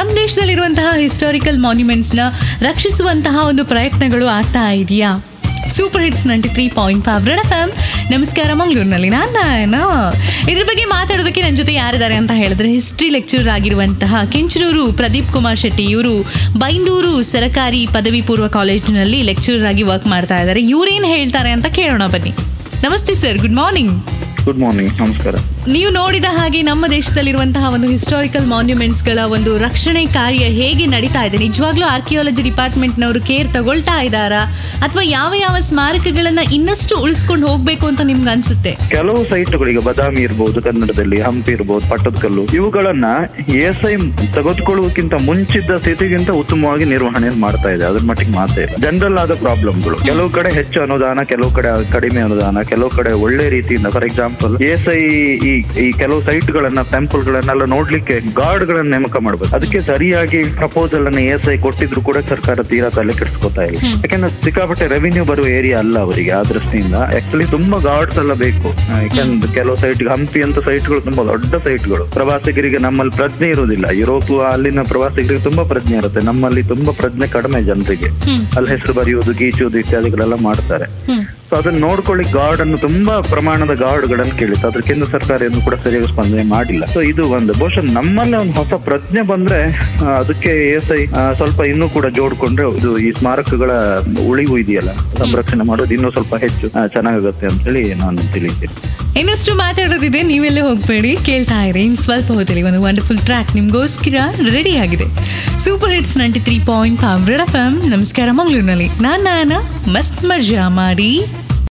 ನಮ್ಮ ದೇಶದಲ್ಲಿರುವಂತಹ ಹಿಸ್ಟಾರಿಕಲ್ ಮಾನ್ಯುಮೆಂಟ್ಸ್ನ ರಕ್ಷಿಸುವಂತಹ ಒಂದು ಪ್ರಯತ್ನಗಳು ಆಗ್ತಾ ಇದೆಯಾ super hits ninety three point five red F M ನಮಸ್ಕಾರ ಮಂಗಳೂರಿನಲ್ಲಿ ನಾನು ನಾನು ಇದ್ರ ಬಗ್ಗೆ ಮಾತಾಡೋದಕ್ಕೆ ನನ್ನ ಜೊತೆ ಯಾರಿದ್ದಾರೆ ಅಂತ ಹೇಳಿದ್ರೆ ಹಿಸ್ಟ್ರಿ ಲೆಕ್ಚರರ್ ಆಗಿರುವಂತಹ ಕೆಂಚನೂರು ಪ್ರದೀಪ್ ಕುಮಾರ್ ಶೆಟ್ಟಿ ಇವರು ಬೈಂದೂರು ಸರಕಾರಿ ಪದವಿ ಪೂರ್ವ ಕಾಲೇಜಿನಲ್ಲಿ ಲೆಕ್ಚರರ್ ಆಗಿ ವರ್ಕ್ ಮಾಡ್ತಾ ಇದ್ದಾರೆ ಇವ್ರೇನು ಹೇಳ್ತಾರೆ ಅಂತ ಕೇಳೋಣ ಬನ್ನಿ ನಮಸ್ತೆ sir good morning good morning ನಮಸ್ಕಾರ ನೀವು ನೋಡಿದ ಹಾಗೆ ನಮ್ಮ ದೇಶದಲ್ಲಿರುವಂತಹ ಒಂದು ಹಿಸ್ಟಾರಿಕಲ್ ಮಾನ್ಯುಮೆಂಟ್ಸ್ಗಳ ಒಂದು ರಕ್ಷಣೆ ಕಾರ್ಯ ಹೇಗೆ ನಡೀತಾ ಇದೆ ನಿಜವಾಗ್ಲೂ ಆರ್ಕಿಯಾಲಜಿ ಡಿಪಾರ್ಟ್ಮೆಂಟ್ನವರು ಕೇರ್ ತಗೊಳ್ತಾ ಇದ್ದಾರಾ ಅಥವಾ ಯಾವ ಯಾವ ಸ್ಮಾರಕಗಳನ್ನ ಇನ್ನಷ್ಟು ಉಳಿಸ್ಕೊಂಡು ಹೋಗ್ಬೇಕು ಅಂತ ನಿಮ್ಗೆ ಅನ್ಸುತ್ತೆ ಕೆಲವು ಸೈಟ್ಗಳು ಈಗ ಬದಾಮಿ ಇರ್ಬೋದು ಕನ್ನಡದಲ್ಲಿ ಹಂಪಿ ಇರ್ಬೋದು ಪಟ್ಟದಕಲ್ಲು ಇವುಗಳನ್ನ ಎಸ್ ಐ ತೆಗೆದುಕೊಳ್ಳುವುದಕ್ಕಿಂತ ಮುಂಚಿದ್ದ ಸ್ಥಿತಿಗಿಂತ ಉತ್ತಮವಾಗಿ ನಿರ್ವಹಣೆ ಮಾಡ್ತಾ ಇದೆ ಅದ್ರ ಮಟ್ಟಿಗೆ ಮಾತೇ ಇಲ್ಲ ಜನರಲ್ ಆದ ಪ್ರಾಬ್ಲಮ್ಗಳು ಕೆಲವು ಕಡೆ ಹೆಚ್ಚು ಅನುದಾನ ಕೆಲವು ಕಡೆ ಕಡಿಮೆ ಅನುದಾನ ಕೆಲವು ಕಡೆ ಒಳ್ಳೆ ರೀತಿಯಿಂದ ಫಾರ್ ಎಕ್ಸಾಂಪಲ್ ಎಸ್ ಐ ಈ ಈ ಕೆಲವು ಸೈಟ್ ಗಳನ್ನ ಟೆಂಪಲ್ ಗಳನ್ನೆಲ್ಲ ನೋಡ್ಲಿಕ್ಕೆ ಗಾರ್ಡ್ ಗಳನ್ನ ನೇಮಕ ಮಾಡ್ಬೇಕು ಅದಕ್ಕೆ ಸರಿಯಾಗಿ ಪ್ರಪೋಸಲ್ ಅನ್ನ ಎಸ್ ಐ ಕೊಟ್ಟಿದ್ರು ಕೂಡ ಸರ್ಕಾರ ತೀರಾ ತಲೆ ಕೆಡಿಸ್ಕೊತಾ ಇಲ್ಲ ಯಾಕಂದ್ರೆ ಸಿಕ್ಕಾಪಟ್ಟೆ ರೆವಿನ್ಯೂ ಬರುವ ಏರಿಯಾ ಅಲ್ಲ ಅವರಿಗೆ ಆ ದೃಷ್ಟಿಯಿಂದ ಆಕ್ಚುಲಿ ತುಂಬಾ ಗಾರ್ಡ್ಸ್ ಎಲ್ಲ ಬೇಕು ಆ, ಯಾಕಂದ್ರೆ ಕೆಲವು ಸೈಟ್ ಹಂಪಿ ಅಂತ ಸೈಟ್ಗಳು ತುಂಬಾ ದೊಡ್ಡ ಸೈಟ್ಗಳು ಪ್ರವಾಸಿಗರಿಗೆ ನಮ್ಮಲ್ಲಿ ಪ್ರಜ್ಞೆ ಇರುವುದಿಲ್ಲ ಯುರೋಪ್ ಅಲ್ಲಿನ ಪ್ರವಾಸಿಗರಿಗೆ ತುಂಬಾ ಪ್ರಜ್ಞೆ ಇರುತ್ತೆ ನಮ್ಮಲ್ಲಿ ತುಂಬಾ ಪ್ರಜ್ಞೆ ಕಡಿಮೆ ಜನರಿಗೆ ಅಲ್ಲಿ ಹೆಸರು ಬರೆಯುವುದು ಗೀಚುವುದು ಇತ್ಯಾದಿಗಳೆಲ್ಲ ಮಾಡ್ತಾರೆ ಹ್ಮ್ ಸೊ ಅದನ್ನ ನೋಡ್ಕೊಳ್ಳಿ ಗಾರ್ಡ್ ಅನ್ನು ತುಂಬಾ ಪ್ರಮಾಣದ ಗಾರ್ಡ್ ಗಳನ್ನ ಕೇಳಿತ್ತು ಅದ್ರ ಕೇಂದ್ರ ಸರ್ಕಾರ ಏನು ಕೂಡ ಸರಿಯಾಗಿ ಸ್ಪಂದನೆ ಮಾಡಿಲ್ಲ ಸೊ ಇದು ಒಂದು ಬಹುಶಃ ನಮ್ಮಲ್ಲೇ ಒಂದು ಹೊಸ ಪ್ರಜ್ಞೆ ಬಂದ್ರೆ ಆ, ಅದಕ್ಕೆ ಎಸ್ ಐ ಸ್ವಲ್ಪ ಇನ್ನೂ ಕೂಡ ಜೋಡ್ಕೊಂಡ್ರೆ ಇದು ಈ ಸ್ಮಾರಕಗಳ ಉಳಿವು ಇದೆಯಲ್ಲ ಸಂರಕ್ಷಣೆ ಮಾಡೋದು ಇನ್ನೂ ಸ್ವಲ್ಪ ಹೆಚ್ಚು ಆ, ಚೆನ್ನಾಗಾಗುತ್ತೆ ಅಂತ ಹೇಳಿ ನಾನು ತಿಳಿತೀನಿ ಇನ್ನಷ್ಟು ಮಾತಾಡೋದಿದೆ ನೀವೆಲ್ಲೇ ಹೋಗ್ಬೇಡಿ ಕೇಳ್ತಾ ಇರಿ ಇನ್ನು ಸ್ವಲ್ಪ ಹೊತ್ತಲ್ಲಿ ಒಂದು ವಂಡರ್ಫುಲ್ ಟ್ರ್ಯಾಕ್ ನಿಮ್ಗೋಸ್ಕರ ರೆಡಿ ಆಗಿದೆ super hits ninety three point five red F M ನಮಸ್ಕಾರ ಮಂಗಳೂರಿನಲ್ಲಿ ನಾನು ನಾನು ಮಸ್ತ್ ಮಜಾ ಮಾಡಿ